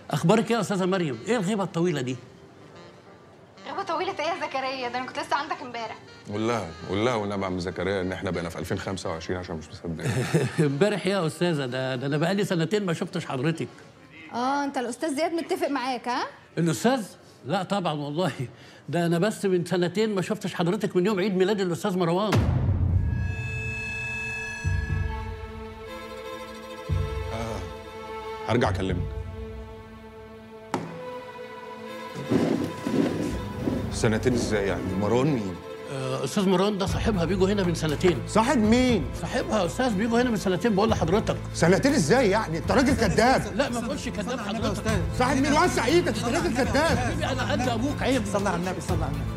اخبارك ايه يا استاذه مريم ايه الغيبه الطويله دي غيبة طويلة ايه يا زكريا ده انا كنت لسه عندك امبارح قول لها قول لها ونبع عم زكريا ان احنا بقينا في 2025 عشان مش مصدق امبارح يا استاذه ده, ده انا بقالي سنتين ما شفتش حضرتك اه انت الاستاذ زياد متفق معاك ها الاستاذ لا طبعا والله ده انا بس من سنتين ما شفتش حضرتك من يوم عيد ميلاد الاستاذ مروان هرجع اكلمك سنتين ازاي يعني مروان مين آه، استاذ مروان ده صاحبها بيجوا هنا من سنتين صاحب مين؟ صاحبها يا استاذ بيجوا هنا من سنتين بقول لحضرتك سنتين ازاي يعني؟ انت راجل كذاب لا ما تقولش كذاب حضرتك صاحب مين؟ وسع ايدك انت راجل كذاب حبيبي انا قد ابوك عيب صلى على النبي صلى على النبي